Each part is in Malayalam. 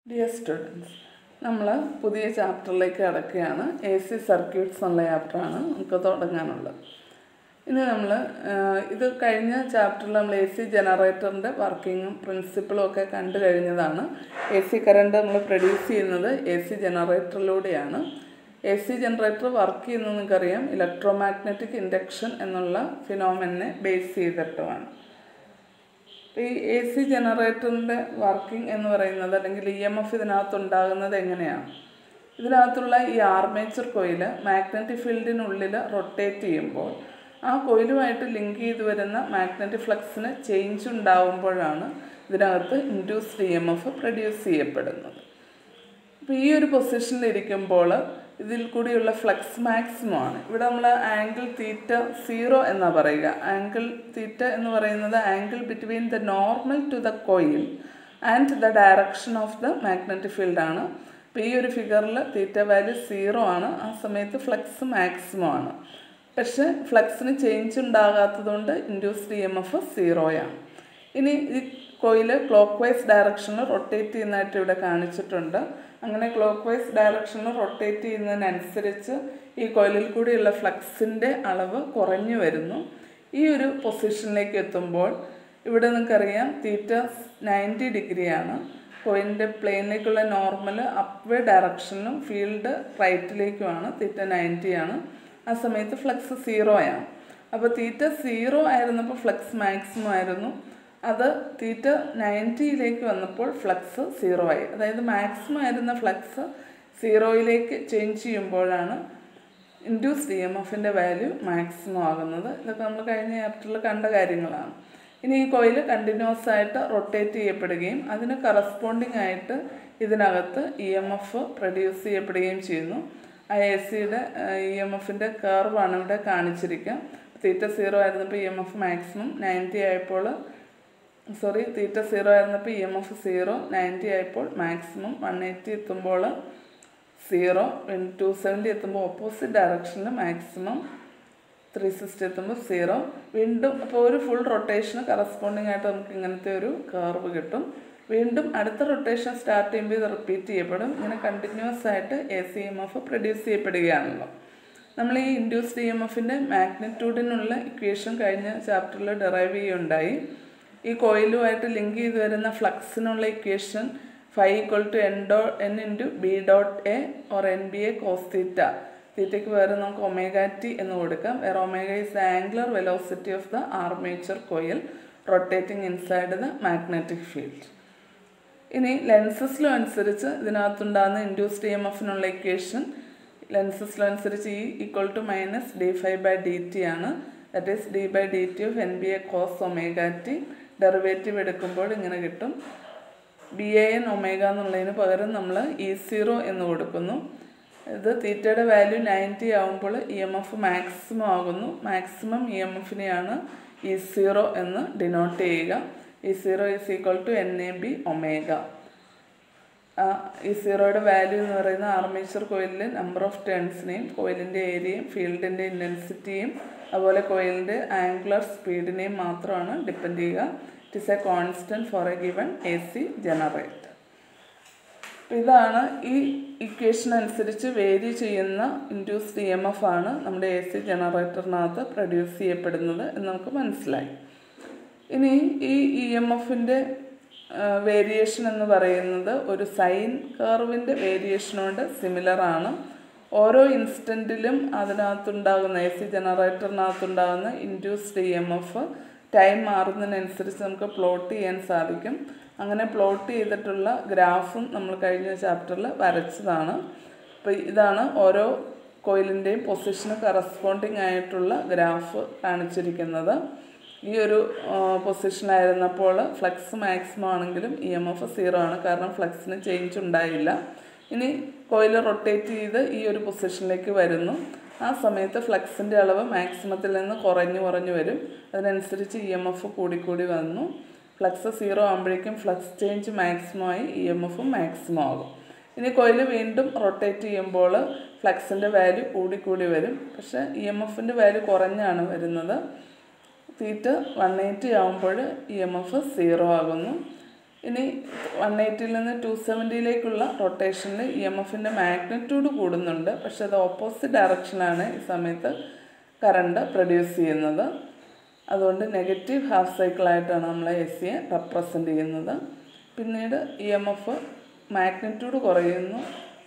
ഡിയർ സ്റ്റുഡൻസ് നമ്മൾ പുതിയ ചാപ്റ്ററിലേക്ക് കടക്കുകയാണ് എ സി സർക്യൂട്ട്സ് എന്നുള്ള ചാപ്റ്ററാണ് നമുക്ക് തുടങ്ങാനുള്ളത് ഇനി നമ്മൾ ഇത് കഴിഞ്ഞ ചാപ്റ്ററിൽ നമ്മൾ എ സി ജനറേറ്ററിൻ്റെ വർക്കിങ്ങും പ്രിൻസിപ്പിളും ഒക്കെ കണ്ടു കഴിഞ്ഞതാണ് എ സി കറണ്ട് നമ്മൾ പ്രൊഡ്യൂസ് ചെയ്യുന്നത് എ സി ജനറേറ്ററിലൂടെയാണ് എ സി ജനറേറ്റർ വർക്ക് ചെയ്യുന്നത് നിങ്ങൾക്കറിയാം ഇലക്ട്രോ മാഗ്നറ്റിക് ഇൻഡക്ഷൻ എന്നുള്ള ഫിനോമിനെ ബേസ് ചെയ്തിട്ടുമാണ് ഈ എ സി ജനറേറ്ററിൻ്റെ വർക്കിംഗ് എന്ന് പറയുന്നത് അല്ലെങ്കിൽ ഇ എം എഫ് ഇതിനകത്ത് ഉണ്ടാകുന്നത് എങ്ങനെയാണ് ഇതിനകത്തുള്ള ഈ ആർമേച്ചർ കോയിൽ മാഗ്നറ്റിക് ഫീൽഡിനുള്ളിൽ റൊട്ടേറ്റ് ചെയ്യുമ്പോൾ ആ കോയിലുമായിട്ട് ലിങ്ക് ചെയ്ത് വരുന്ന മാഗ്നറ്റിക് ഫ്ലക്സിന് ചേഞ്ച് ഉണ്ടാകുമ്പോഴാണ് ഇതിനകത്ത് induced E M F produce ചെയ്യപ്പെടുന്നത് അപ്പോൾ ഈ ഒരു പൊസിഷനിൽ ഇരിക്കുമ്പോൾ ഇതിൽ കൂടിയുള്ള ഫ്ലക്സ് മാക്സിമം ആണ് ഇവിടെ നമ്മൾ ആംഗിൾ തീറ്റ സീറോ എന്നാണ് പറയുക ആംഗിൾ തീറ്റ എന്ന് പറയുന്നത് angle between the normal to the coil and the direction of the magnetic field ആണ് അപ്പോൾ ഈ ഒരു ഫിഗറിൽ തീറ്റ വാല്യൂ സീറോ ആണ് ആ സമയത്ത് ഫ്ലക്സ് മാക്സിമം ആണ് പക്ഷേ ഫ്ലക്സിന് ചേഞ്ച് ഉണ്ടാകാത്തതുകൊണ്ട് ഇൻഡ്യൂസ്ഡ് ഇ എം എഫ് സീറോയാണ് ഇനി ഈ കോയിൽ ക്ലോക്ക് വൈസ് ഡയറക്ഷനിൽ റൊട്ടേറ്റ് ചെയ്യുന്നതായിട്ട് ഇവിടെ കാണിച്ചിട്ടുണ്ട് അങ്ങനെ ക്ലോക്ക് വൈസ് ഡയറക്ഷനിൽ റൊട്ടേറ്റ് ചെയ്യുന്നതിനനുസരിച്ച് ഈ കോയിലിൽ കൂടിയുള്ള ഫ്ലക്സിൻ്റെ അളവ് കുറഞ്ഞു വരുന്നു ഈ ഒരു പൊസിഷനിലേക്ക് എത്തുമ്പോൾ ഇവിടെ നിങ്ങൾക്കറിയാം തീറ്റ നയൻറ്റി ഡിഗ്രിയാണ് കോയിലിൻ്റെ പ്ലെയിനിലേക്കുള്ള നോർമൽ അപ്വേ ഡയറക്ഷനിലും ഫീൽഡ് റൈറ്റിലേക്കുമാണ് തീറ്റ നയൻറ്റി ആണ് ആ സമയത്ത് ഫ്ലക്സ് സീറോയാണ് അപ്പോൾ തീറ്റ സീറോ ആയിരുന്നപ്പോൾ ഫ്ലക്സ് മാക്സിമം ആയിരുന്നു അത് തീറ്റ നയൻറ്റിയിലേക്ക് വന്നപ്പോൾ ഫ്ലക്സ് സീറോ ആയി അതായത് മാക്സിമം ആയിരുന്ന ഫ്ലക്സ് സീറോയിലേക്ക് ചേഞ്ച് ചെയ്യുമ്പോഴാണ് ഇൻഡ്യൂസ്ഡ് ഇ എം എഫിൻ്റെ വാല്യൂ മാക്സിമം ആകുന്നത് ഇതൊക്കെ നമ്മൾ കഴിഞ്ഞ ചാപ്റ്ററിൽ കണ്ട കാര്യങ്ങളാണ് ഇനി ഈ കോയിൽ കണ്ടിന്യൂസ് ആയിട്ട് റൊട്ടേറ്റ് ചെയ്യപ്പെടുകയും അതിന് കറസ്പോണ്ടിങ് ആയിട്ട് ഇതിനകത്ത് ഇ എം എഫ് പ്രൊഡ്യൂസ് ചെയ്യപ്പെടുകയും ചെയ്യുന്നു ആ എ സിയുടെ ഇ എം എഫിൻ്റെ കർവാണ് ഇവിടെ കാണിച്ചിരിക്കുക തീറ്റ സീറോ ആയിരുന്നപ്പോൾ E M F maximum ninety ആയപ്പോൾ സോറി തീറ്റ സീറോ ആയിരുന്നപ്പോൾ E M F zero ninety ആയപ്പോൾ മാക്സിമം വൺ എയ്റ്റി എത്തുമ്പോൾ സീറോ ടു സെവൻറ്റി എത്തുമ്പോൾ ഓപ്പോസിറ്റ് ഡയറക്ഷനിൽ മാക്സിമം ത്രീ സിക്സ്റ്റി എത്തുമ്പോൾ സീറോ വീണ്ടും അപ്പോൾ ഒരു ഫുൾ റൊട്ടേഷന് കറസ്പോണ്ടിങ് ആയിട്ട് നമുക്ക് ഇങ്ങനത്തെ ഒരു കർവ് കിട്ടും വീണ്ടും അടുത്ത റൊട്ടേഷൻ സ്റ്റാർട്ട് ചെയ്യുമ്പോൾ ഇത് റിപ്പീറ്റ് ചെയ്യപ്പെടും ഇങ്ങനെ കണ്ടിന്യൂസ് ആയിട്ട് A C M F produce ചെയ്യപ്പെടുകയാണല്ലോ നമ്മൾ ഈ ഇൻഡ്യൂസ്ഡ് ഇ എം എഫിൻ്റെ മാഗ്നിറ്റ്യൂഡിനുള്ള ഇക്വേഷൻ കഴിഞ്ഞ ചാപ്റ്ററിൽ ഡെറൈവ് ചെയ്യുകയുണ്ടായി ഈ കോയിലുമായിട്ട് ലിങ്ക് ചെയ്ത് വരുന്ന ഫ്ലക്സിനുള്ള equation five equal to N dot N into B dot A or N B A cos theta തീറ്റയ്ക്ക് വേറെ നമുക്ക് ഒമേഗ ടി എന്ന് കൊടുക്കാം വേറെ omega is the angular velocity of the armature coil rotating inside the magnetic field ഇനി ലെൻസസിലും അനുസരിച്ച് ഇതിനകത്തുണ്ടാകുന്ന ഇൻഡ്യൂസ്ഡ് ഇ എം എഫിനുള്ള ഇക്വേഷൻ ലെൻസസിലും അനുസരിച്ച് E equal to minus D five by D T ആണ് that is D by D T of N B A cos omega T derivative എടുക്കുമ്പോൾ ഇങ്ങനെ കിട്ടും ബി എ എൻ ഒമേഗ എന്നുള്ളതിന് പകരം നമ്മൾ ഇ സീറോ എന്ന് കൊടുക്കുന്നു ഇത് തീറ്റയുടെ വാല്യൂ നയൻറ്റി ആകുമ്പോൾ ഇ എം എഫ് മാക്സിമം ആകുന്നു മാക്സിമം ഇ എം എഫിനെയാണ് ഇ സീറോ എന്ന് ഡിനോട്ട് ചെയ്യുക E zero is equal to N A B omega E സീറോയുടെ വാല്യൂ എന്ന് പറയുന്ന ആർമേച്ചർ കോയിലിലെ നമ്പർ ഓഫ് ടേൺസിനെയും കോയിലിൻ്റെ ഏരിയയും ഫീൽഡിൻ്റെ ഇൻറ്റൻസിറ്റിയും അതുപോലെ കോയിലിൻ്റെ ആംഗുലർ സ്പീഡിനെയും മാത്രമാണ് ഡിപ്പെൻഡ് ചെയ്യുക it is a constant for a given A C generator ഇതാണ് ഈ ഇക്വേഷൻ അനുസരിച്ച് വേരി ചെയ്യുന്ന ഇൻഡ്യൂസ്ഡ് ഇ എം എഫ് ആണ് നമ്മുടെ എ സി ജനറേറ്ററിനകത്ത് പ്രൊഡ്യൂസ് ചെയ്യപ്പെടുന്നത് എന്ന് നമുക്ക് മനസ്സിലായി ഇനി ഈ ഇ എം എഫിൻ്റെ വേരിയേഷൻ എന്ന് പറയുന്നത് ഒരു സൈൻ കർവിൻ്റെ വേരിയേഷനോട് സിമിലർ ആണ് ഓരോ ഇൻസ്റ്റൻറ്റിലും അതിനകത്തുണ്ടാകുന്ന എ സി ജനറേറ്ററിനകത്തുണ്ടാകുന്ന induced E M F time മാറുന്നതിനനുസരിച്ച് നമുക്ക് പ്ലോട്ട് ചെയ്യാൻ സാധിക്കും അങ്ങനെ പ്ലോട്ട് ചെയ്തിട്ടുള്ള ഗ്രാഫും നമ്മൾ കഴിഞ്ഞ ചാപ്റ്ററിൽ വരച്ചതാണ് അപ്പോൾ ഇതാണ് ഓരോ കോയിലിൻ്റെയും പൊസിഷന് കറസ്പോണ്ടിങ് ആയിട്ടുള്ള ഗ്രാഫ് കാണിച്ചിരിക്കുന്നത് ഈ ഒരു പൊസിഷനായിരുന്നപ്പോൾ ഫ്ലക്സ് മാക്സിമം ആണെങ്കിലും ഇ എം എഫ് സീറോ ആണ് കാരണം ഫ്ലക്സിന് ചേഞ്ച് ഉണ്ടായില്ല ഇനി കോയിൽ റൊട്ടേറ്റ് ചെയ്ത് ഈ ഒരു പൊസിഷനിലേക്ക് വരുന്നു ആ സമയത്ത് ഫ്ലക്സിൻ്റെ അളവ് മാക്സിമത്തിൽ നിന്ന് കുറഞ്ഞു കുറഞ്ഞു വരും അതിനനുസരിച്ച് ഇ എം എഫ് കൂടിക്കൂടി വന്നു ഫ്ലക്സ് സീറോ ആകുമ്പോഴേക്കും ഫ്ലക്സ് ചേഞ്ച് മാക്സിമം ആയി ഇ എം എഫും മാക്സിമം ആകും ഇനി കോയിൽ വീണ്ടും റൊട്ടേറ്റ് ചെയ്യുമ്പോൾ ഫ്ലക്സിൻ്റെ വാല്യൂ കൂടിക്കൂടി വരും പക്ഷേ ഇ എം എഫിൻ്റെ വാല്യൂ കുറഞ്ഞാണ് വരുന്നത് തീറ്റ വൺ എയ്റ്റി ആകുമ്പോൾ ഇ എം എഫ് സീറോ ആകുന്നു ഇനി വൺ എയ്റ്റിയിൽ നിന്ന് ടു സെവൻറ്റിയിലേക്കുള്ള റൊട്ടേഷനിൽ ഇ എം എഫിൻ്റെ മാഗ്നറ്റ്യൂഡ് കൂടുന്നുണ്ട് പക്ഷെ അത് ഓപ്പോസിറ്റ് ഡയറക്ഷനാണ് ഈ സമയത്ത് കറണ്ട് പ്രൊഡ്യൂസ് ചെയ്യുന്നത് അതുകൊണ്ട് നെഗറ്റീവ് ഹാഫ് സൈക്കിളായിട്ടാണ് നമ്മൾ എ സിയെ റെപ്രസെൻ്റ് ചെയ്യുന്നത് പിന്നീട് ഇ എം എഫ് മാഗ്നറ്റ്യൂഡ് കുറയുന്നു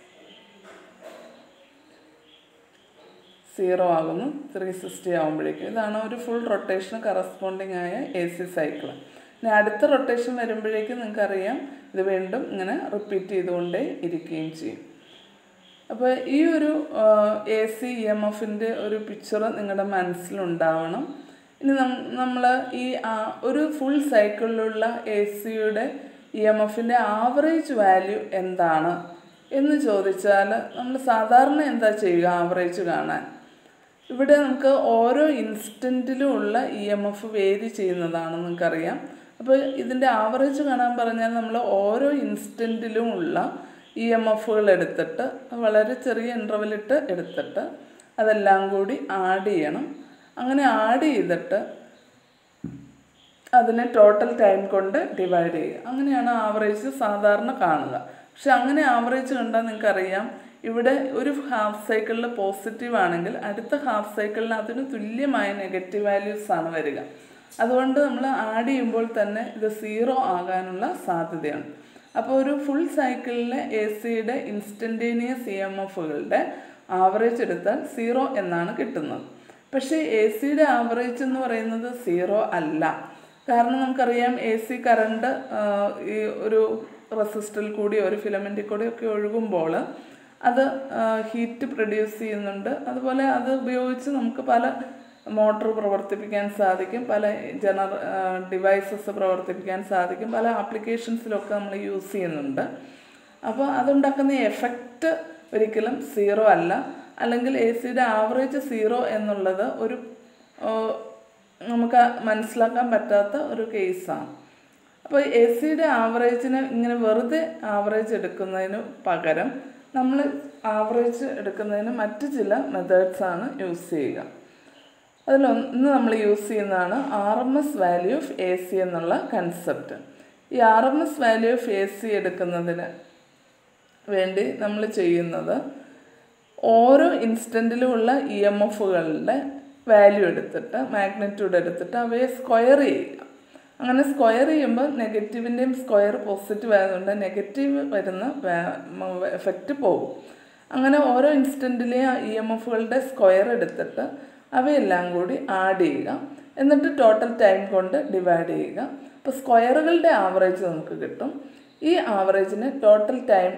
സീറോ ആകുന്നു ത്രീ സിക്സ്റ്റി ആകുമ്പോഴേക്കും ഇതാണ് ഒരു ഫുൾ റൊട്ടേഷന് കറസ്പോണ്ടിങ് ആയ എ സി സൈക്കിൾ ഇനി അടുത്ത റൊട്ടേഷൻ വരുമ്പോഴേക്കും നിങ്ങൾക്കറിയാം ഇത് വീണ്ടും ഇങ്ങനെ റിപ്പീറ്റ് ചെയ്തുകൊണ്ടേ ഇരിക്കുകയും ചെയ്യും അപ്പോൾ ഈ ഒരു എ സി ഇ എം എഫിൻ്റെ ഒരു പിക്ചർ നിങ്ങളുടെ മനസ്സിലുണ്ടാവണം ഇനി നമ്മൾ ഈ ഒരു ഫുൾ സൈക്കിളിലുള്ള എ സിയുടെ ഇ എം എഫിൻ്റെ ആവറേജ് വാല്യൂ എന്താണ് എന്ന് ചോദിച്ചാൽ നമ്മൾ സാധാരണ എന്താ ചെയ്യുക ആവറേജ് കാണാൻ ഇവിടെ നമുക്ക് ഓരോ ഇൻസ്റ്റൻറ്റിലും ഉള്ള ഇ എം എഫ് വേരി ചെയ്യുന്നതാണ് നിങ്ങൾക്കറിയാം അപ്പോൾ ഇതിൻ്റെ ആവറേജ് കാണാൻ പറഞ്ഞാൽ നമ്മൾ ഓരോ ഇൻസ്റ്റൻറ്റിലും ഉള്ള ഇ എം എഫുകൾ എടുത്തിട്ട് വളരെ ചെറിയ ഇൻ്റർവലിട്ട് എടുത്തിട്ട് അതെല്ലാം കൂടി ആഡ് ചെയ്യണം അങ്ങനെ ആഡ് ചെയ്തിട്ട് അതിനെ ടോട്ടൽ ടൈം കൊണ്ട് ഡിവൈഡ് ചെയ്യുക അങ്ങനെയാണ് ആവറേജ് സാധാരണ കാണുക പക്ഷെ അങ്ങനെ ആവറേജ് കണ്ടാൽ നിങ്ങൾക്കറിയാം ഇവിടെ ഒരു ഹാഫ് സൈക്കിളിൽ പോസിറ്റീവ് ആണെങ്കിൽ അടുത്ത ഹാഫ് സൈക്കിളിന് അതിന് തുല്യമായ നെഗറ്റീവ് വാല്യൂസ് ആണ് വരിക അതുകൊണ്ട് നമ്മൾ ആഡ് ചെയ്യുമ്പോൾ തന്നെ ഇത് സീറോ ആകാനുള്ള സാധ്യതയാണ് അപ്പോൾ ഒരു ഫുൾ സൈക്കിളിലെ എ സിയുടെ ഇൻസ്റ്റൻറ്റേനിയസ് ഇ എം എഫുകളുടെ ആവറേജ് എടുത്താൽ സീറോ എന്നാണ് കിട്ടുന്നത് പക്ഷേ എ സിയുടെ ആവറേജ് എന്ന് പറയുന്നത് സീറോ അല്ല കാരണം നമുക്കറിയാം എ സി കറണ്ട് ഈ ഒരു റെസിസ്റ്ററിൽ കൂടി ഒരു ഫിലമെൻറ്റിൽ കൂടി ഒക്കെ ഒഴുകുമ്പോൾ അത് ഹീറ്റ് പ്രൊഡ്യൂസ് ചെയ്യുന്നുണ്ട് അതുപോലെ അത് ഉപയോഗിച്ച് നമുക്ക് പല മോട്ടോർ പ്രവർത്തിപ്പിക്കാൻ സാധിക്കും പല ജനറ ഡിവൈസസ് പ്രവർത്തിപ്പിക്കാൻ സാധിക്കും പല ആപ്ലിക്കേഷൻസിലൊക്കെ നമ്മൾ യൂസ് ചെയ്യുന്നുണ്ട് അപ്പോൾ അതുണ്ടാക്കുന്ന എഫക്റ്റ് ഒരിക്കലും സീറോ അല്ല അല്ലെങ്കിൽ എ സിയുടെ ആവറേജ് സീറോ എന്നുള്ളത് ഒരു നമുക്ക് മനസ്സിലാക്കാൻ പറ്റാത്ത ഒരു കേസാണ് അപ്പോൾ എ സിയുടെ ആവറേജിന് ഇങ്ങനെ വെറുതെ ആവറേജ് എടുക്കുന്നതിന് പകരം നമ്മൾ ആവറേജ് എടുക്കുന്നതിന് മറ്റ് ചില മെത്തേഡ്സാണ് യൂസ് ചെയ്യുക അതിലൊന്ന് നമ്മൾ യൂസ് ചെയ്യുന്നതാണ് R M S value of A C എന്നുള്ള കൺസെപ്റ്റ് ഈ R M S value of A C എടുക്കുന്നതിന് വേണ്ടി നമ്മൾ ചെയ്യുന്നത് ഓരോ ഇൻസ്റ്റൻറ്റിലുമുള്ള ഇ എം എഫുകളുടെ വാല്യൂ എടുത്തിട്ട് മാഗ്നറ്റ്യൂഡ് എടുത്തിട്ട് അവയെ സ്ക്വയർ ചെയ്യുക അങ്ങനെ സ്ക്വയർ ചെയ്യുമ്പോൾ നെഗറ്റീവിൻ്റെയും സ്ക്വയർ പോസിറ്റീവ് ആയതുകൊണ്ട് നെഗറ്റീവ് വരുന്ന എഫക്റ്റ് പോകും അങ്ങനെ ഓരോ ഇൻസ്റ്റൻറ്റിലെയും ഇ എം എഫുകളുടെ സ്ക്വയർ എടുത്തിട്ട് അവയെല്ലാം കൂടി ആഡ് ചെയ്യുക എന്നിട്ട് ടോട്ടൽ ടൈം കൊണ്ട് ഡിവൈഡ് ചെയ്യുക അപ്പോൾ സ്ക്വയറുകളുടെ ആവറേജ് നമുക്ക് കിട്ടും ഈ ആവറേജിന് ടോട്ടൽ ടൈം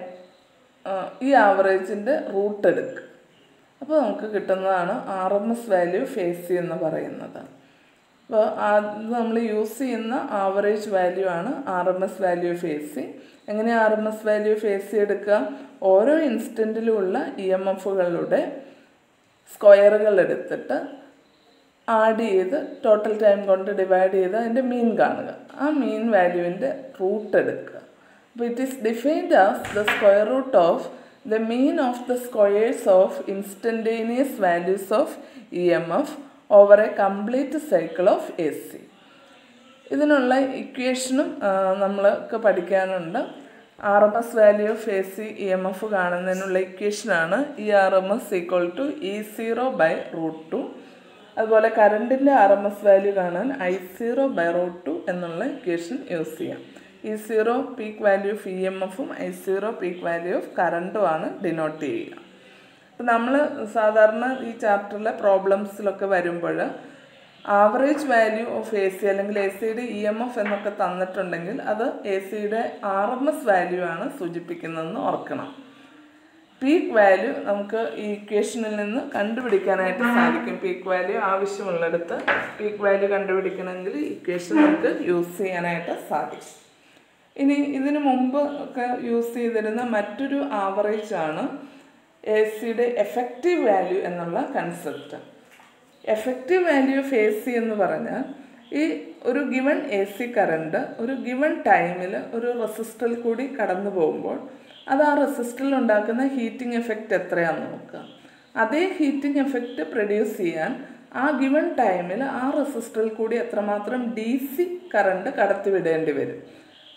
ഈ ആവറേജിൻ്റെ റൂട്ട് എടുക്കുക അപ്പോൾ നമുക്ക് കിട്ടുന്നതാണ് R M S value phase എന്ന് പറയുന്നത് അപ്പോൾ അത് നമ്മൾ യൂസ് ചെയ്യുന്ന ആവറേജ് വാല്യൂ ആണ് R M S value phase എങ്ങനെ R M S value phase എടുക്കുക ഓരോ ഇൻസ്റ്റൻറ്റിലുമുള്ള ഇ എം എഫുകളുടെ സ്ക്വയറുകൾ എടുത്തിട്ട് ആഡ് ചെയ്ത് ടോട്ടൽ ടൈം കൊണ്ട് ഡിവൈഡ് ചെയ്ത് അതിൻ്റെ മീൻ കാണുക ആ മീൻ വാല്യൂവിൻ്റെ റൂട്ട് എടുക്കുക അപ്പോൾ it is defined as the square root of the mean of the squares of instantaneous values of E M F over a complete cycle of A C ഇതിനുള്ള ഇക്വേഷനും നമ്മൾക്ക് പഠിക്കാനുണ്ട് R M S value of A C E M F കാണുന്നതിനുള്ള ഇക്വേഷനാണ് E R M S equal to E zero by root two അതുപോലെ കറണ്ടിൻ്റെ ആർ എം എസ് വാല്യൂ കാണാൻ I zero by root to എന്നുള്ള ഇക്വേഷൻ യൂസ് ചെയ്യാം E zero peak value of E M എഫും I zero peak value of കറണ്ടുമാണ് ഡിനോട്ട് ചെയ്യുക അപ്പം നമ്മൾ സാധാരണ ഈ ചാപ്റ്ററിലെ പ്രോബ്ലംസിലൊക്കെ വരുമ്പോൾ average value of A C അല്ലെങ്കിൽ എ സിയുടെ ഇ എം എഫ് എന്നൊക്കെ തന്നിട്ടുണ്ടെങ്കിൽ അത് എ സിയുടെ ആർ എം എസ് വാല്യൂ ആണ് സൂചിപ്പിക്കുന്നതെന്ന് ഓർക്കണം പീക്ക് വാല്യൂ നമുക്ക് ഈ ഇക്വേഷനിൽ നിന്ന് കണ്ടുപിടിക്കാനായിട്ട് സാധിക്കും പീക്ക് വാല്യൂ ആവശ്യമുള്ളിടത്ത് പീക്ക് വാല്യൂ കണ്ടുപിടിക്കണമെങ്കിൽ ഇക്വേഷൻ നമുക്ക് യൂസ് ചെയ്യാനായിട്ട് സാധിക്കും ഇനി ഇതിനു മുമ്പ് ഒക്കെ യൂസ് ചെയ്തിരുന്ന മറ്റൊരു ആവറേജ് ആണ് എ സിയുടെ എഫക്റ്റീവ് വാല്യൂ എന്നുള്ള concept effective value of A C എന്ന് പറഞ്ഞാൽ ഈ ഒരു ഗിവൺ എ സി കറണ്ട് ഒരു ഗിവൺ ടൈമിൽ ഒരു റെസിസ്റ്ററിൽ കൂടി കടന്നു പോകുമ്പോൾ അത് ആ റെസിസ്റ്ററിൽ ഉണ്ടാക്കുന്ന ഹീറ്റിംഗ് എഫക്റ്റ് എത്രയാണെന്ന് നോക്കുക അതേ ഹീറ്റിംഗ് എഫക്റ്റ് പ്രൊഡ്യൂസ് ചെയ്യാൻ ആ ഗിവൺ ടൈമിൽ ആ റെസിസ്റ്ററിൽ കൂടി എത്രമാത്രം ഡി സി കറണ്ട് കടത്തിവിടേണ്ടി വരും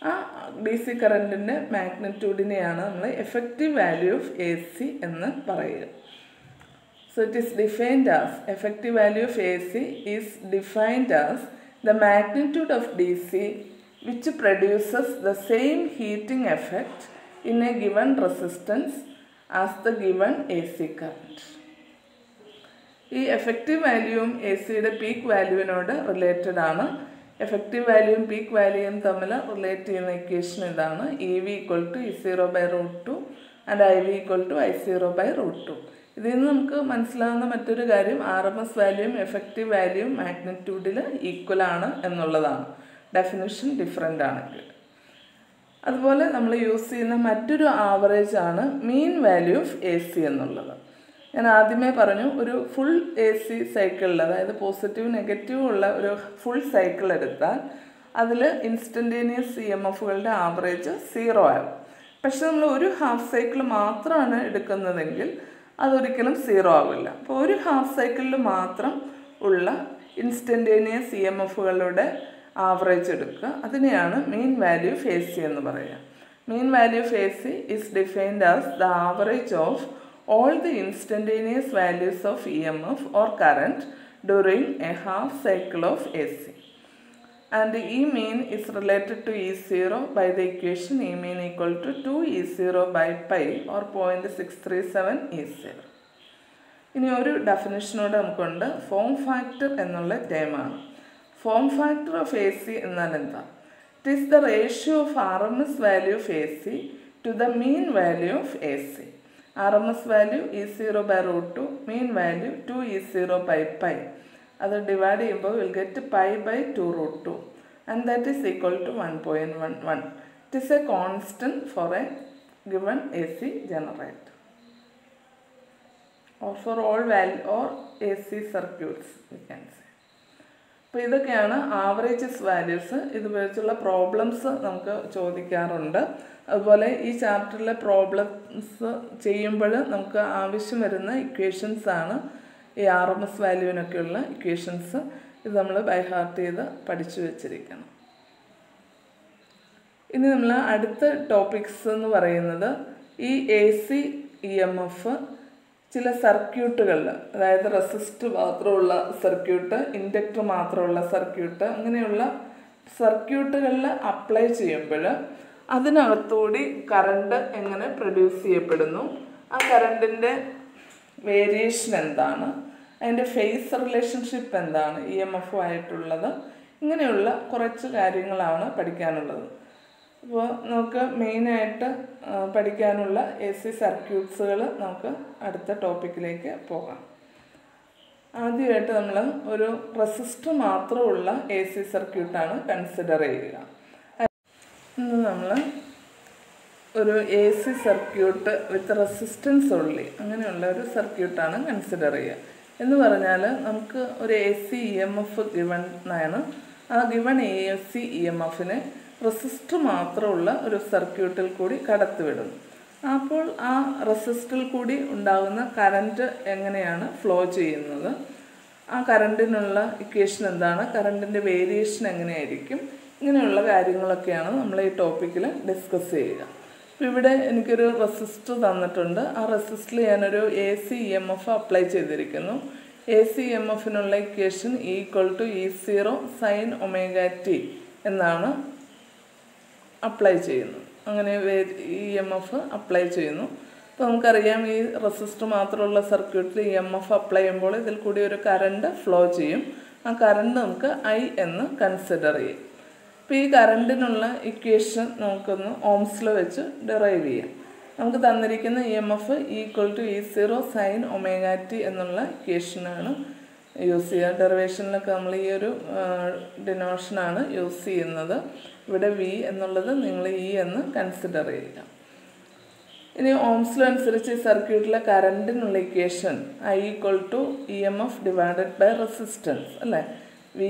ആ ഡി സി കറൻറ്റിൻ്റെ മാഗ്നറ്റ്യൂഡിനെയാണ് നമ്മൾ effective value of A C എന്ന് പറയുക So it is defined as effective value of AC is defined as the magnitude of DC which produces the same heating effect in a given resistance as the given AC current. ഈ എഫക്റ്റീവ് വാല്യൂവും എ സിയുടെ പീക്ക് വാല്യൂവിനോട് റിലേറ്റഡ് ആണ് എഫക്റ്റീവ് വാല്യൂവും പീക്ക് വാല്യൂവും തമ്മിൽ റിലേറ്റ് ചെയ്യുന്ന ഇക്വേഷൻ ഇതാണ് E V equal to E zero by root two and I V equal to I zero by root two ഇതിൽ നിന്ന് നമുക്ക് മനസ്സിലാവുന്ന മറ്റൊരു കാര്യം ആർ എം എസ് വാല്യൂവും എഫക്റ്റീവ് വാല്യൂവും മാഗ്നറ്റ്യൂഡിൽ ഈക്വൽ ആണ് എന്നുള്ളതാണ് ഡെഫിനിഷൻ ഡിഫറെൻ്റ് ആണെങ്കിൽ അതുപോലെ നമ്മൾ യൂസ് ചെയ്യുന്ന മറ്റൊരു ആവറേജ് ആണ് mean value of A C എന്നുള്ളത് ഞാൻ ആദ്യമേ പറഞ്ഞു ഒരു ഫുൾ എ സി സൈക്കിളിൽ അതായത് പോസിറ്റീവ് നെഗറ്റീവ് ഉള്ള ഒരു ഫുൾ സൈക്കിൾ എടുത്താൽ അതിൽ ഇൻസ്റ്റൻറ്റേനിയസ് സി എം എഫുകളുടെ ആവറേജ് സീറോ ആകും പക്ഷെ നമ്മൾ ഒരു ഹാഫ് സൈക്കിൾ മാത്രമാണ് എടുക്കുന്നതെങ്കിൽ അതൊരിക്കലും സീറോ ആവില്ല അപ്പോൾ ഒരു ഹാഫ് സൈക്കിളിൽ മാത്രം ഉള്ള ഇൻസ്റ്റൻറ്റേനിയസ് സി എം എഫുകളുടെ ആവറേജ് എടുക്കുക അതിനെയാണ് mean value of A C എന്ന് പറയുക mean value of A C is defined as the average of all the instantaneous values of EMF or current during a half cycle of AC. And E mean is related to E0 by the equation E mean equal to 2 E0 by pi or 0.637 E0. ഇനി ഒരു ഡെഫിനിഷനോട് നമുക്കുണ്ട് ഫോം ഫാക്ടർ എന്നുള്ള ടേമാണ് form factor of A C എന്നാൽ എന്താ it is the ratio of R M S value of A C to the mean value of A C R M S value E zero by root two mean value two E zero by pi അത് ഡിവൈഡ് ചെയ്യുമ്പോൾ will get pi by two root two and that is equal to one point one one it is a constant for a given A C generator or for all value or A C circuits we can say അപ്പോൾ ഇതൊക്കെയാണ് ആവറേജസ് വാല്യൂസ് ഇത് വെച്ചുള്ള പ്രോബ്ലംസ് നമുക്ക് ചോദിക്കാറുണ്ട് അതുപോലെ ഈ ചാപ്റ്ററിലെ പ്രോബ്ലംസ് ചെയ്യുമ്പോൾ നമുക്ക് ആവശ്യം വരുന്ന ഇക്വേഷൻസ് ആണ് ഈ ആർ എം എസ് വാല്യൂവിനൊക്കെയുള്ള ഇക്വേഷൻസ് ഇത് നമ്മൾ ബൈ ഹാർട്ട് ചെയ്ത് പഠിച്ചു വെച്ചിരിക്കണം ഇനി നമ്മൾ അടുത്ത ടോപ്പിക്സ് എന്ന് പറയുന്നത് ഈ A C E M F ചില സർക്യൂട്ടുകളിൽ അതായത് റെസിസ്റ്റ് മാത്രമുള്ള സർക്യൂട്ട് ഇൻഡക്ടർ മാത്രമുള്ള സർക്യൂട്ട് അങ്ങനെയുള്ള സർക്യൂട്ടുകളിൽ അപ്ലൈ ചെയ്യുമ്പോൾ അതിനകത്തുകൂടി കറണ്ട് എങ്ങനെ പ്രൊഡ്യൂസ് ചെയ്യപ്പെടുന്നു ആ കറണ്ടിൻ്റെ വേരിയേഷൻ എന്താണ് അതിൻ്റെ ഫേസ് റിലേഷൻഷിപ്പ് എന്താണ് ഇ എം എഫ് ആയിട്ടുള്ളത് ഇങ്ങനെയുള്ള കുറച്ച് കാര്യങ്ങളാണ് പഠിക്കാനുള്ളത് അപ്പോൾ നമുക്ക് മെയിനായിട്ട് പഠിക്കാനുള്ള എ സി സർക്യൂട്ട്സുകൾ നമുക്ക് അടുത്ത ടോപ്പിക്കിലേക്ക് പോകാം ആദ്യമായിട്ട് നമ്മൾ ഒരു റെസിസ്റ്റർ മാത്രമുള്ള എ സി സർക്യൂട്ടാണ് കൺസിഡർ ചെയ്യുക ഇന്ന് നമ്മൾ ഒരു A C circuit with resistance ഉള്ളി അങ്ങനെയുള്ള ഒരു സർക്യൂട്ടാണ് കൺസിഡർ ചെയ്യുക എന്ന് പറഞ്ഞാൽ നമുക്ക് ഒരു A C E M F given ആണ് ആ given A S C E M എഫിനെ റെസിസ്റ്റർ മാത്രമുള്ള ഒരു സർക്യൂട്ടിൽ കൂടി കടത്തിവിടുന്നു അപ്പോൾ ആ റെസിസ്റ്ററിൽ കൂടി ഉണ്ടാകുന്ന കറൻറ്റ് എങ്ങനെയാണ് ഫ്ലോ ചെയ്യുന്നത് ആ കറണ്ടിനുള്ള ഇക്വേഷൻ എന്താണ് കറണ്ടിൻ്റെ വേരിയേഷൻ എങ്ങനെയായിരിക്കും ഇങ്ങനെയുള്ള കാര്യങ്ങളൊക്കെയാണ് നമ്മൾ ഈ ടോപ്പിക്കിൽ ഡിസ്കസ് ചെയ്യുക അപ്പോൾ ഇവിടെ എനിക്കൊരു റെസിസ്റ്റർ തന്നിട്ടുണ്ട് ആ റെസിസ്റ്ററിൽ ഞാനൊരു A C E M F apply ചെയ്തിരിക്കുന്നു എ സി എം എഫിനുള്ള equation equal to E zero sine omega T എന്നാണ് അപ്ലൈ ചെയ്യുന്നത് അങ്ങനെ ഇ എം എഫ് അപ്ലൈ ചെയ്യുന്നു അപ്പോൾ നമുക്കറിയാം ഈ റെസിസ്റ്റർ മാത്രമുള്ള സർക്യൂട്ടിൽ ഇ എം എഫ് അപ്ലൈ ചെയ്യുമ്പോൾ ഇതിൽ കൂടി ഒരു കറണ്ട് ഫ്ലോ ചെയ്യും ആ കറണ്ട് നമുക്ക് ഐ എന്ന് കൺസിഡർ ചെയ്യും അപ്പോൾ ഈ കറണ്ടിനുള്ള ഇക്വേഷൻ നമുക്കൊന്ന് ഓംസിൽ വെച്ച് ഡിറൈവ് ചെയ്യാം നമുക്ക് തന്നിരിക്കുന്ന E M F equal to E zero sine omega T എന്നുള്ള ഇക്വേഷനാണ് യൂസ് ചെയ്യുക ഡെറിവേഷനിലൊക്കെ നമ്മൾ ഈ ഒരു ഡിനോഷനാണ് യൂസ് ചെയ്യുന്നത് ഇവിടെ വി എന്നുള്ളത് നിങ്ങൾ ഇ എന്ന് കൺസിഡർ ചെയ്യുക ഇനി ഓംസ്ലോ അനുസരിച്ച് ഈ സർക്യൂട്ടിലെ കറണ്ടിനുള്ള equation I equal to E M F divided by resistance അല്ലേ V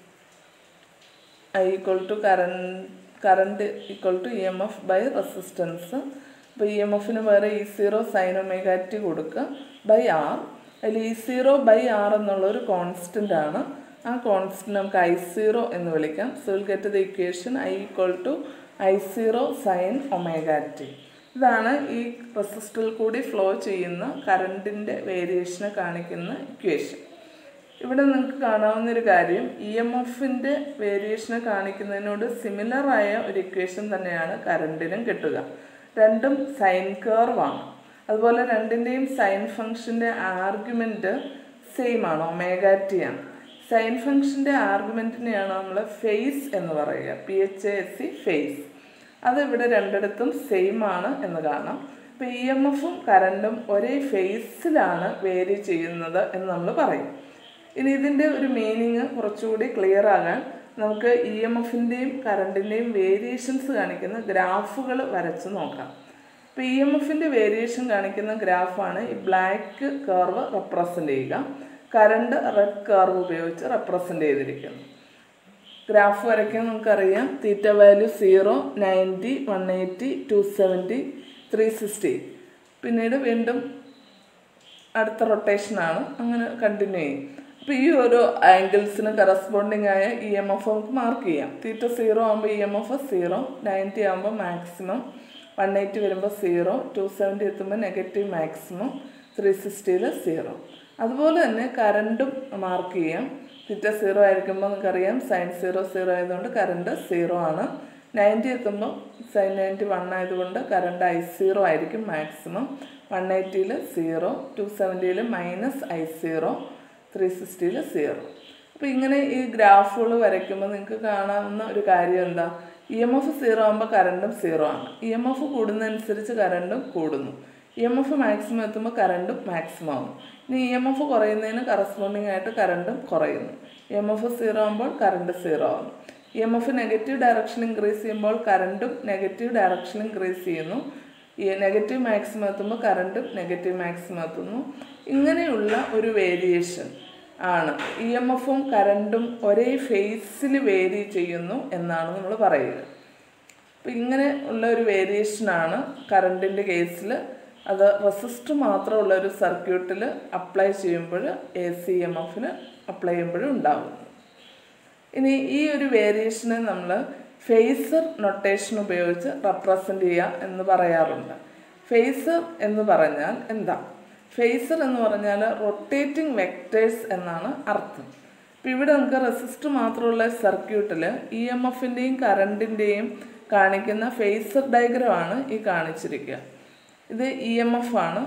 I equal to current current equal to E M F by resistance അപ്പോൾ ഇ എം എഫിന് വേറെ ഇ സീറോ സൈൻ ഒമേഗാറ്റി കൊടുക്കുക ബൈ ആർ അതിൽ ഇ സീറോ ബൈ ആർ എന്നുള്ളൊരു കോൺസ്റ്റൻ്റ് ആണ് ആ കോൺസ്റ്റൻ്റ് നമുക്ക് ഐ സീറോ എന്ന് വിളിക്കാം so will get the equation I equal to I zero sine omega T ഇതാണ് ഈ റെസിസ്റ്ററിൽ കൂടി ഫ്ലോ ചെയ്യുന്ന കറണ്ടിൻ്റെ വേരിയേഷനെ കാണിക്കുന്ന ഇക്വേഷൻ ഇവിടെ നിങ്ങൾക്ക് കാണാവുന്ന ഒരു കാര്യം ഇ എം എഫിൻ്റെ വേരിയേഷനെ കാണിക്കുന്നതിനോട് സിമിലർ ആയ ഒരു ഇക്വേഷൻ തന്നെയാണ് കറണ്ടിനും കിട്ടുക രണ്ടും സൈൻ കേർവാണ് അതുപോലെ രണ്ടിൻ്റെയും സൈൻ ഫംഗ്ഷൻ്റെ ആർഗ്യുമെൻറ്റ് സെയിം ആണ് ഒമേഗ ടി ആണ് സൈൻ ഫംഗ്ഷൻ്റെ ആർഗ്യുമെൻറ്റിനെയാണ് നമ്മൾ ഫേസ് എന്ന് പറയുക P H A S E phase അത് ഇവിടെ രണ്ടിടത്തും സെയിം ആണ് എന്ന് കാണാം ഇപ്പോൾ ഇ എം എഫും കറണ്ടും ഒരേ ഫേസിലാണ് വേരി ചെയ്യുന്നത് എന്ന് നമ്മൾ പറയും ഇനി ഇതിൻ്റെ ഒരു മീനിങ് കുറച്ചുകൂടി ക്ലിയർ ആകാൻ നമുക്ക് ഇ എം എഫിൻ്റെയും കറണ്ടിൻ്റെയും വേരിയേഷൻസ് കാണിക്കുന്ന ഗ്രാഫുകൾ വരച്ച് നോക്കാം ഇപ്പോൾ ഇ എം എഫിൻ്റെ വേരിയേഷൻ കാണിക്കുന്ന ഗ്രാഫാണ് ഈ ബ്ലാക്ക് കർവ് റെപ്രസെൻ്റ് ചെയ്യുക കറണ്ട് റെഡ് കർവ് ഉപയോഗിച്ച് റെപ്രസെൻ്റ് ചെയ്തിരിക്കുന്നു ഗ്രാഫ് വരയ്ക്കാൻ നമുക്കറിയാം theta value zero ninety one eighty two seventy three sixty പിന്നീട് വീണ്ടും അടുത്ത റൊട്ടേഷനാണ് അങ്ങനെ കണ്ടിന്യൂ ചെയ്യും അപ്പോൾ ഈ ഓരോ ആംഗിൾസിന് കറസ്പോണ്ടിങ് ആയ ഇ എം എഫ് നമുക്ക് മാർക്ക് ചെയ്യാം തീറ്റ സീറോ ആകുമ്പോൾ E M F zero ninety ആകുമ്പോൾ മാക്സിമം വൺ എയ്റ്റി വരുമ്പോൾ സീറോ ടു സെവൻറ്റി എത്തുമ്പോൾ നെഗറ്റീവ് മാക്സിമം ത്രീ സിക്സ്റ്റിയിൽ സീറോ അതുപോലെ തന്നെ കറണ്ടും മാർക്ക് ചെയ്യാം തീറ്റ സീറോ ആയിരിക്കുമ്പോൾ നമുക്കറിയാം സൈൻ സീറോ സീറോ ആയതുകൊണ്ട് കറണ്ട് സീറോ ആണ് നയൻറ്റി എത്തുമ്പോൾ സൈൻ നയൻറ്റി വൺ ആയതുകൊണ്ട് കറണ്ട് ഐ സീറോ ആയിരിക്കും മാക്സിമം വൺ എയ്റ്റിയിൽ സീറോ ടു സെവൻറ്റിയിൽ മൈനസ് ഐ സീറോ ത്രീ സിക്സ്റ്റിയിൽ സീറോ അപ്പോൾ ഇങ്ങനെ ഈ ഗ്രാഫുകൾ വരയ്ക്കുമ്പോൾ നിങ്ങൾക്ക് കാണാവുന്ന ഒരു കാര്യം എന്താ ഇ എം എഫ് സീറോ ആകുമ്പോൾ കറണ്ടും സീറോ ആണ് ഇ എം എഫ് കൂടുന്നതനുസരിച്ച് കറണ്ടും കൂടുന്നു ഇ എം എഫ് മാക്സിമം എത്തുമ്പോൾ കറണ്ടും മാക്സിമം ആകും ഇനി ഇ എം എഫ് കുറയുന്നതിന് കറസ്പോണ്ടിങ് ആയിട്ട് കറണ്ടും കുറയുന്നു ഇ എം എഫ് സീറോ ആകുമ്പോൾ കറണ്ട് സീറോ ആകുന്നു E M F negative direction increase ചെയ്യുമ്പോൾ കറണ്ടും നെഗറ്റീവ് ഡയറക്ഷൻ ഇൻക്രീസ് ചെയ്യുന്നു ഈ നെഗറ്റീവ് മാക്സിമം എത്തുമ്പോൾ കറണ്ടും നെഗറ്റീവ് മാക്സിമം എത്തുന്നു ഇങ്ങനെയുള്ള ഒരു വേരിയേഷൻ ആണ് ഇ എം എഫും കറണ്ടും ഒരേ ഫേസിൽ വേരി ചെയ്യുന്നു എന്നാണ് നമ്മൾ പറയുക അപ്പോൾ ഇങ്ങനെ ഉള്ള ഒരു വേരിയേഷനാണ് കറണ്ടിൻ്റെ കേസിൽ അത് റെസിസ്റ്റർ മാത്രമുള്ള ഒരു സർക്യൂട്ടിൽ അപ്ലൈ ചെയ്യുമ്പോൾ എ സി എം എഫിന് അപ്ലൈ ചെയ്യുമ്പോഴും ഉണ്ടാകുന്നു ഇനി ഈ ഒരു വേരിയേഷനെ നമ്മൾ ഫേസർ നൊട്ടേഷൻ ഉപയോഗിച്ച് റെപ്രസെൻ്റ് ചെയ്യുക എന്ന് പറയാറുണ്ട് ഫേസർ എന്ന് പറഞ്ഞാൽ എന്താ ഫേസർ എന്ന് പറഞ്ഞാൽ റൊട്ടേറ്റിംഗ് വെക്ടേഴ്സ് എന്നാണ് അർത്ഥം ഇപ്പം ഇവിടെ നമുക്ക് റെസിസ്റ്റർ മാത്രമുള്ള സർക്യൂട്ടിൽ ഇ എം എഫിൻ്റെയും കറണ്ടിൻ്റെയും കാണിക്കുന്ന ഫേസർ ഡയഗ്രമാണ് ഈ കാണിച്ചിരിക്കുക ഇത് ഇ എം എഫ് ആണ്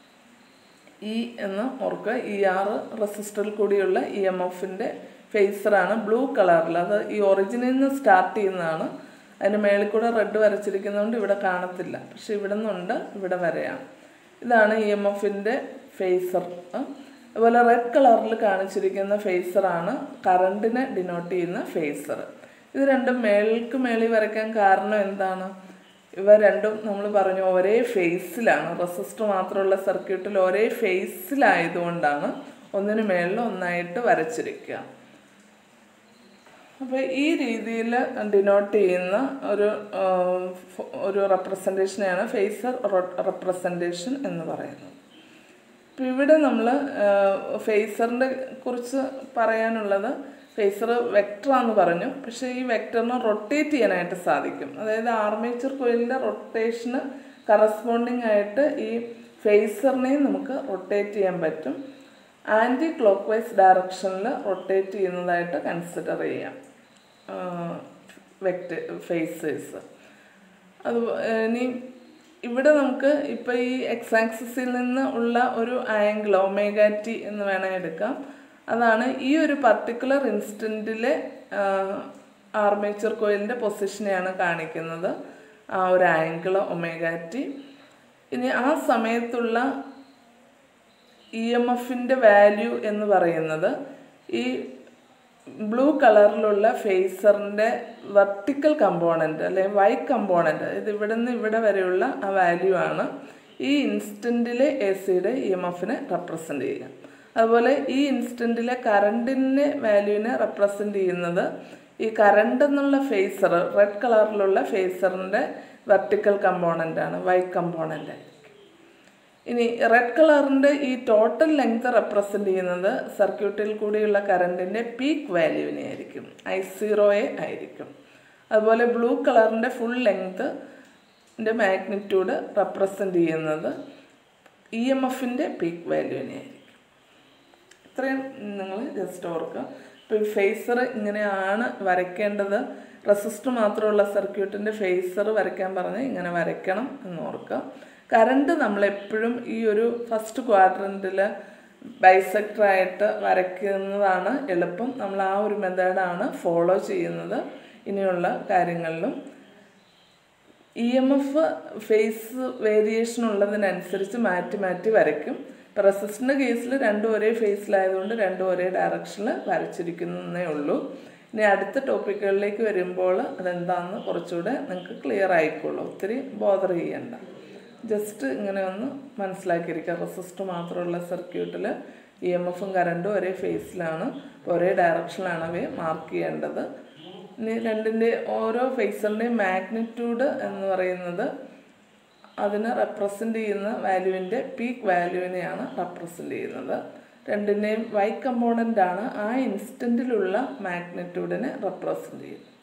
ഇ എന്ന് ഓർക്കുക ഇ ആർ റെസിസ്റ്ററിൽ കൂടിയുള്ള ഇ എം എഫിൻ്റെ ഫേസറാണ് ബ്ലൂ കളറിൽ അത് ഈ ഒറിജിനിൽ നിന്ന് സ്റ്റാർട്ട് ചെയ്യുന്നതാണ് അതിന് മേളിൽ കൂടെ റെഡ് വരച്ചിരിക്കുന്നതുകൊണ്ട് ഇവിടെ കാണത്തില്ല പക്ഷെ ഇവിടെ നിന്നുണ്ട് ഇവിടെ വരെയാണ് ഇതാണ് ഇ എം എഫിൻ്റെ ഫേസർ അതുപോലെ റെഡ് കളറിൽ കാണിച്ചിരിക്കുന്ന ഫേസറാണ് കറണ്ടിനെ ഡിനോട്ട് ചെയ്യുന്ന ഫേസർ ഇത് രണ്ടും മേൾക്ക് മേളിൽ വരയ്ക്കാൻ കാരണം എന്താണ് ഇവ രണ്ടും നമ്മൾ പറഞ്ഞു ഒരേ ഫേസിലാണ് റെസിസ്റ്റർ മാത്രമുള്ള സർക്യൂട്ടിൽ ഒരേ ഫേസിലായതുകൊണ്ടാണ് ഒന്നിനു മേളിൽ ഒന്നായിട്ട് വരച്ചിരിക്കുക അപ്പോൾ ഈ രീതിയിൽ ഡിനോട്ട് ചെയ്യുന്ന ഒരു ഒരു റെപ്രസെൻറ്റേഷനെയാണ് ഫേസർ റെപ്രസെൻറ്റേഷൻ എന്ന് പറയുന്നത് ഇപ്പോൾ ഇവിടെ നമ്മൾ ഫേസറിൻ്റെ കുറിച്ച് പറയാനുള്ളത് ഫേസർ വെക്ടറാന്ന് പറഞ്ഞു പക്ഷേ ഈ വെക്ടറിനെ റൊട്ടേറ്റ് ചെയ്യാനായിട്ട് സാധിക്കും അതായത് ആർമേച്ചർ കോയിലിൻ്റെ റൊട്ടേഷന് കറസ്പോണ്ടിങ് ആയിട്ട് ഈ ഫേസറിനെയും നമുക്ക് റൊട്ടേറ്റ് ചെയ്യാൻ പറ്റും ആൻറ്റി ക്ലോക്ക് വൈസ് ഡയറക്ഷനിൽ റൊട്ടേറ്റ് ചെയ്യുന്നതായിട്ട് കൺസിഡർ ചെയ്യാം വെക്ട് ഫേസേഴ്സ് അത് ഇനി ഇവിടെ നമുക്ക് ഇപ്പോൾ ഈ എക്സ് ആക്സിസിൽ നിന്ന് ഉള്ള ഒരു ആംഗിൾ ഒമേഗാറ്റി എന്ന് വേണേൽ എടുക്കാം അതാണ് ഈ ഒരു പർട്ടിക്കുലർ ഇൻസ്റ്റൻറ്റിലെ ആർമേച്ചർ കോയിലിൻ്റെ പൊസിഷനെയാണ് കാണിക്കുന്നത് ആ ഒരു ആംഗിൾ ഒമേഗാറ്റി ഇനി ആ സമയത്തുള്ള ഇ എം എഫിൻ്റെ വാല്യൂ എന്ന് പറയുന്നത് ഈ ബ്ലൂ കളറിലുള്ള ഫേസറിൻ്റെ വെർട്ടിക്കൽ കമ്പോണൻറ്റ് അല്ലെങ്കിൽ വൈ കമ്പോണൻറ്റ് ഇത് ഇവിടെ നിന്ന് ഇവിടെ വരെയുള്ള ആ വാല്യൂ ആണ് ഈ ഇൻസ്റ്റൻറ്റിലെ എ സിയുടെ ഇ എം എഫിനെ റെപ്രസെൻ്റ് ചെയ്യുക അതുപോലെ ഈ ഇൻസ്റ്റൻറ്റിലെ കറണ്ടിൻ്റെ വാല്യൂവിനെ റെപ്രസെൻ്റ് ചെയ്യുന്നത് ഈ കറണ്ട് എന്നുള്ള ഫേസർ റെഡ് കളറിലുള്ള ഫേസറിൻ്റെ വെർട്ടിക്കൽ കമ്പോണൻ്റ് ആണ് വൈ കമ്പോണൻ്റ് ആയിരിക്കും ഇനി റെഡ് കളറിൻ്റെ ഈ ടോട്ടൽ ലെങ്ത് റെപ്രസെൻ്റ് ചെയ്യുന്നത് സർക്യൂട്ടിൽ കൂടിയുള്ള കറണ്ടിൻ്റെ പീക്ക് വാല്യൂവിനെ ആയിരിക്കും ഐ സീറോയെ ആയിരിക്കും അതുപോലെ ബ്ലൂ കളറിൻ്റെ ഫുൾ ലെങ്ത് മാഗ്നിറ്റ്യൂഡ് റെപ്രസെൻ്റ് ചെയ്യുന്നത് ഇ എം എഫിൻ്റെ പീക്ക് വാല്യൂവിനെ ആയിരിക്കും ഇത്രയും നിങ്ങൾ ജസ്റ്റ് ഓർക്കുക ഇപ്പോൾ ഫേസർ ഇങ്ങനെയാണ് വരയ്ക്കേണ്ടത് റെസിസ്റ്റർ മാത്രമുള്ള സർക്യൂട്ടിൻ്റെ ഫേസർ വരയ്ക്കാൻ പറഞ്ഞ് ഇങ്ങനെ വരയ്ക്കണം എന്ന് ഓർക്കുക കറണ്ട് നമ്മളെപ്പോഴും ഈ ഒരു ഫസ്റ്റ് ക്വാഡ്രൻറ്റിൽ ബൈസെക്ടറായിട്ട് വരയ്ക്കുന്നതാണ് എളുപ്പം നമ്മൾ ആ ഒരു മെത്തേഡാണ് ഫോളോ ചെയ്യുന്നത് ഇനിയുള്ള കാര്യങ്ങളിലും E M F phase variation ഉള്ളതിനനുസരിച്ച് മാറ്റി മാറ്റി വരയ്ക്കും ഇപ്പോൾ റെസിസ്റ്ററിൻ്റെ കേസിൽ രണ്ടും ഒരേ ഫേസിലായതുകൊണ്ട് രണ്ടും ഒരേ ഡയറക്ഷനിൽ വരച്ചിരിക്കുന്നതേ ഉള്ളൂ ഇനി അടുത്ത ടോപ്പിക്കുകളിലേക്ക് വരുമ്പോൾ അതെന്താണെന്ന് കുറച്ചുകൂടെ നിങ്ങൾക്ക് ക്ലിയർ ആയിക്കോളൂ ഒത്തിരി ബോദർ ചെയ്യണ്ട ജസ്റ്റ് ഇങ്ങനെ ഒന്ന് മനസ്സിലാക്കിയിരിക്കുക റെസിസ്റ്റർ മാത്രമുള്ള സർക്യൂട്ടിൽ ഇ എം എഫും കറണ്ടും ഒരേ ഫേസിലാണ് ഒരേ ഡയറക്ഷനിലാണ് അവയെ മാർക്ക് ചെയ്യേണ്ടത് ഇനി രണ്ടിൻ്റെ ഓരോ ഫേസറിൻ്റെയും മാഗ്നിറ്റ്യൂഡ് എന്ന് പറയുന്നത് അതിനെ റെപ്രസെൻ്റ് ചെയ്യുന്ന വാല്യൂവിൻ്റെ പീക്ക് വാല്യൂവിനെയാണ് റെപ്രസെൻ്റ് ചെയ്യുന്നത് രണ്ടിൻ്റെയും വൈ കമ്പോണൻ്റ് ആണ് ആ ഇൻസ്റ്റൻറ്റിലുള്ള മാഗ്നിറ്റ്യൂഡിനെ റെപ്രസെൻ്റ് ചെയ്യുന്നത്